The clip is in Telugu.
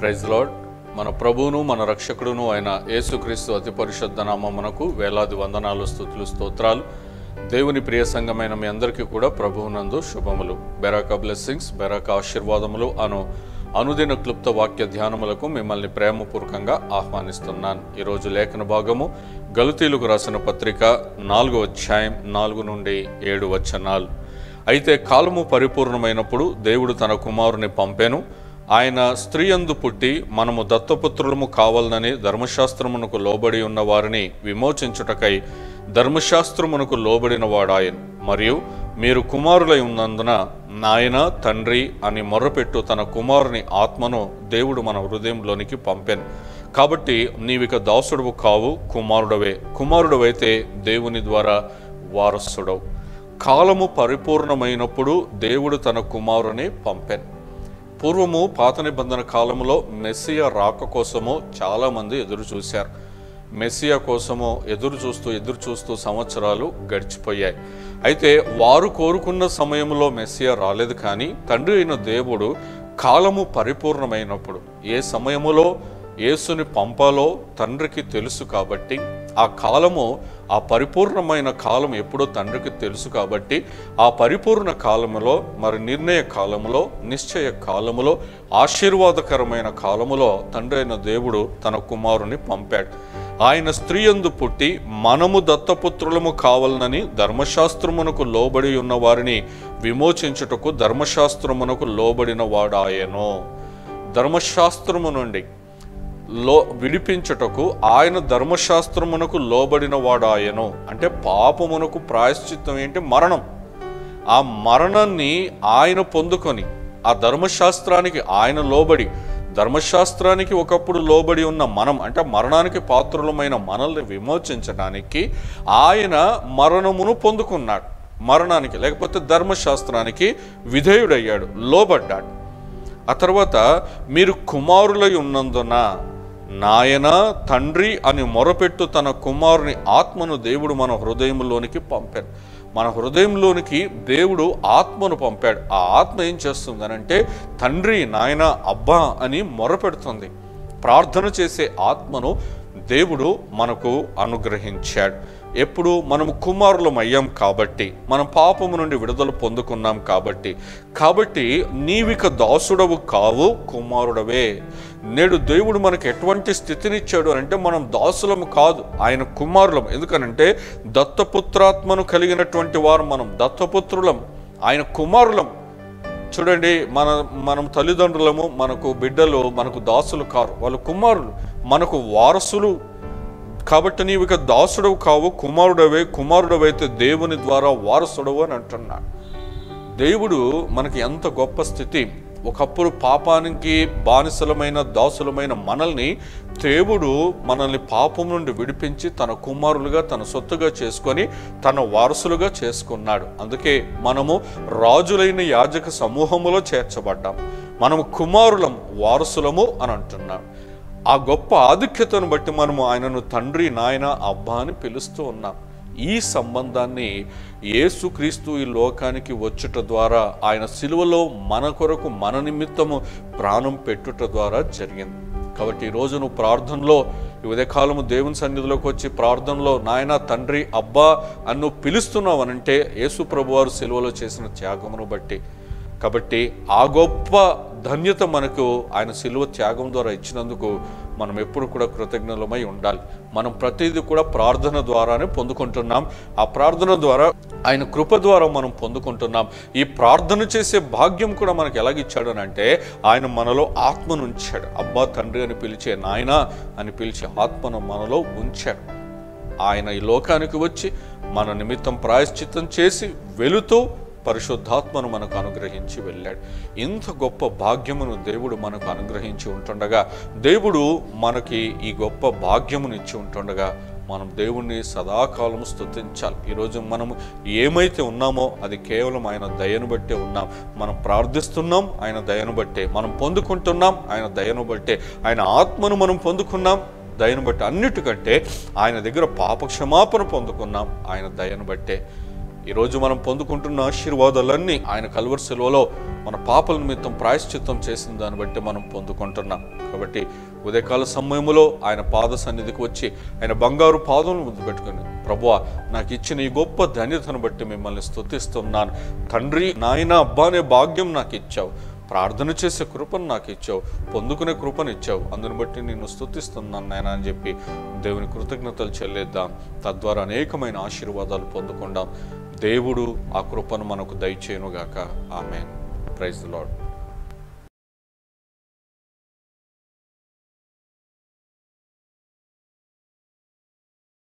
ప్రైజ్ లార్డ్ మన ప్రభువును మన రక్షకుడును అయిన యేసుక్రీస్తు అతి పరిశుద్ధ నామమునకు వేలాది వందనాలు స్థుతులు స్తోత్రాలు దేవుని ప్రియ సంఘమైన మీ అందరికీ కూడా ప్రభువునందు శుభములు బెరాక బ్లెస్సింగ్స్ బెరాక ఆశీర్వాదములు అను అనుదిన క్లుప్త వాక్య ధ్యానములకు మిమ్మల్ని ప్రేమపూర్వకంగా ఆహ్వానిస్తున్నాను ఈరోజు లేఖన భాగము గలుతీలకు రాసిన పత్రిక నాలుగో అధ్యాయం నాలుగు నుండి ఏడు వచనాలు అయితే కాలము పరిపూర్ణమైనప్పుడు దేవుడు తన కుమారుని పంపెను ఆయన స్త్రీయందు పుట్టి మనము దత్తపుత్రులము కావాలని ధర్మశాస్త్రమునకు లోబడి ఉన్న వారిని విమోచించుటకై ధర్మశాస్త్రమునకు లోబడిన వాడాయను మరియు మీరు కుమారులై ఉన్నందున నాయన తండ్రి అని మొర్రపెట్టు తన కుమారుని ఆత్మను దేవుడు మన హృదయంలోనికి పంపెను కాబట్టి నీవిక దాసుడువు కావు కుమారుడవే కుమారుడవైతే దేవుని ద్వారా వారసుడవు కాలము పరిపూర్ణమైనప్పుడు దేవుడు తన కుమారుని పంపెను పూర్వము పాత నిబంధన కాలంలో మెస్సియా రాక కోసము చాలామంది ఎదురు చూశారు మెస్సియా కోసము ఎదురు చూస్తూ ఎదురు చూస్తూ సంవత్సరాలు గడిచిపోయాయి అయితే వారు కోరుకున్న సమయంలో మెస్సియా రాలేదు కానీ తండ్రి అయిన దేవుడు కాలము పరిపూర్ణమైనప్పుడు ఏ సమయములో యేసుని పంపాలో తండ్రికి తెలుసు కాబట్టి ఆ కాలము ఆ పరిపూర్ణమైన కాలం ఎప్పుడో తండ్రికి తెలుసు కాబట్టి ఆ పరిపూర్ణ కాలములో మరి నిర్ణయ కాలములో నిశ్చయ కాలములో ఆశీర్వాదకరమైన కాలములో తండ్రి అయిన దేవుడు తన కుమారుని పంపాడు ఆయన స్త్రీయందు పుట్టి మనము దత్తపుత్రులము కావాలనని ధర్మశాస్త్రమునకు లోబడి ఉన్న వారిని విమోచించుటకు ధర్మశాస్త్రమునకు లోబడిన వాడాయను ధర్మశాస్త్రము నుండి లో విడిపించుటకు ఆయన ధర్మశాస్త్రమునకు లోబడిన వాడాయను అంటే పాపమునకు ప్రాయశ్చిత్తం ఏంటి మరణం ఆ మరణాన్ని ఆయన పొందుకొని ఆ ధర్మశాస్త్రానికి ఆయన లోబడి ధర్మశాస్త్రానికి ఒకప్పుడు లోబడి ఉన్న మనం అంటే మరణానికి పాత్రులమైన మనల్ని విమోచించడానికి ఆయన మరణమును పొందుకున్నాడు మరణానికి లేకపోతే ధర్మశాస్త్రానికి విధేయుడయ్యాడు లోబడ్డాడు ఆ తర్వాత మీరు కుమారులై ఉన్నందున నాయన తండ్రి అని మొరపెట్టు తన కుమారుని ఆత్మను దేవుడు మన హృదయంలోనికి పంపాడు మన హృదయంలోనికి దేవుడు ఆత్మను పంపాడు ఆ ఆత్మ ఏం చేస్తుందనంటే తండ్రి నాయన అబ్బా అని మొరపెడుతుంది ప్రార్థన చేసే ఆత్మను దేవుడు మనకు అనుగ్రహించాడు ఎప్పుడు మనము కుమారులం అయ్యాం కాబట్టి మనం పాపము నుండి విడుదల పొందుకున్నాం కాబట్టి కాబట్టి నీవిక దాసుడవు కావు కుమారుడవే నేడు దేవుడు మనకు ఎటువంటి స్థితినిచ్చాడు అంటే మనం దాసులము కాదు ఆయన కుమారులం ఎందుకనంటే దత్తపుత్రాత్మను కలిగినటువంటి వారు మనం దత్తపుత్రులం ఆయన కుమారులం చూడండి మన మనం తల్లిదండ్రులము మనకు బిడ్డలు మనకు దాసులు కారు వాళ్ళు కుమారులు మనకు వారసులు కాబట్టి నీవు ఇక దాసుడవు కావు కుమారుడవే కుమారుడవైతే దేవుని ద్వారా వారసుడవు అని అంటున్నాడు దేవుడు మనకి ఎంత గొప్ప స్థితి ఒకప్పుడు పాపానికి బానిసలమైన దాసులమైన మనల్ని దేవుడు మనల్ని పాపం నుండి విడిపించి తన కుమారులుగా తన సొత్తుగా చేసుకొని తన వారసులుగా చేసుకున్నాడు అందుకే మనము రాజులైన యాజక సమూహములో చేర్చబడ్డాం మనము కుమారులం వారసులము అని అంటున్నాడు ఆ గొప్ప ఆధిక్యతను బట్టి మనము ఆయనను తండ్రి నాయన అబ్బా అని పిలుస్తూ ఉన్నాం ఈ సంబంధాన్ని యేసుక్రీస్తు ఈ లోకానికి వచ్చుట ద్వారా ఆయన సిలువలో మన కొరకు మన నిమిత్తము ప్రాణం పెట్టుట ద్వారా జరిగింది కాబట్టి ఈరోజు నువ్వు ప్రార్థనలో ఈ ఉదయకాలము దేవుని సన్నిధిలోకి వచ్చి ప్రార్థనలో నాయన తండ్రి అబ్బా అని నువ్వు పిలుస్తున్నావు అనంటే యేసు ప్రభువారు సిలువలో చేసిన త్యాగమును బట్టి కాబట్టి ఆ గొప్ప ధన్యత మనకు ఆయన సిలువ త్యాగం ద్వారా ఇచ్చినందుకు మనం ఎప్పుడు కూడా కృతజ్ఞులమై ఉండాలి మనం ప్రతిదీ కూడా ప్రార్థన ద్వారానే పొందుకుంటున్నాం ఆ ప్రార్థన ద్వారా ఆయన కృప ద్వారా మనం పొందుకుంటున్నాం ఈ ప్రార్థన చేసే భాగ్యం కూడా మనకు ఎలాగిచ్చాడు అని అంటే ఆయన మనలో ఆత్మను ఉంచాడు అబ్బా తండ్రి అని పిలిచే నాయన అని పిలిచే ఆత్మను మనలో ఉంచాడు ఆయన ఈ లోకానికి వచ్చి మన నిమిత్తం ప్రాయశ్చిత్తం చేసి వెళుతూ పరిశుద్ధాత్మను మనకు అనుగ్రహించి వెళ్ళాడు ఇంత గొప్ప భాగ్యమును దేవుడు మనకు అనుగ్రహించి ఉంటుండగా దేవుడు మనకి ఈ గొప్ప భాగ్యమును ఇచ్చి ఉంటుండగా మనం దేవుణ్ణి సదాకాలం స్తుతించాలి ఈరోజు మనం ఏమైతే ఉన్నామో అది కేవలం ఆయన దయను బట్టే ఉన్నాం మనం ప్రార్థిస్తున్నాం ఆయన దయను బట్టే మనం పొందుకుంటున్నాం ఆయన దయను బట్టే ఆయన ఆత్మను మనం పొందుకున్నాం దయను బట్టి అన్నిటికంటే ఆయన దగ్గర పాప క్షమాపణ పొందుకున్నాం ఆయన దయను బట్టే ఈరోజు మనం పొందుకుంటున్న ఆశీర్వాదాలన్నీ ఆయన కల్వర్ సెలవులో మన పాపల నిమిత్తం ప్రాయశ్చిత్తం చేసిన దాన్ని బట్టి మనం పొందుకుంటున్నాం కాబట్టి ఉదయకాల సమయంలో ఆయన పాద సన్నిధికి వచ్చి ఆయన బంగారు పాదములు ముందు పెట్టుకుని ప్రభువా నాకు ఇచ్చిన ఈ గొప్ప ధన్యతను బట్టి మిమ్మల్ని స్తుతిస్తున్నాను తండ్రి నాయన అబ్బా అనే భాగ్యం నాకు ఇచ్చావు ప్రార్థన చేసే కృపను నాకు ఇచ్చావు పొందుకునే కృపను ఇచ్చావు అందుని బట్టి నిన్ను స్తుతిస్తున్నాను నాయన అని చెప్పి దేవుని కృతజ్ఞతలు చెల్లిద్దాం తద్వారా అనేకమైన ఆశీర్వాదాలు పొందుకుందాం దేవుడు ఆ కృపను మనకు దయచేయునుగాక ఆమె ప్రైజ్ లాడ్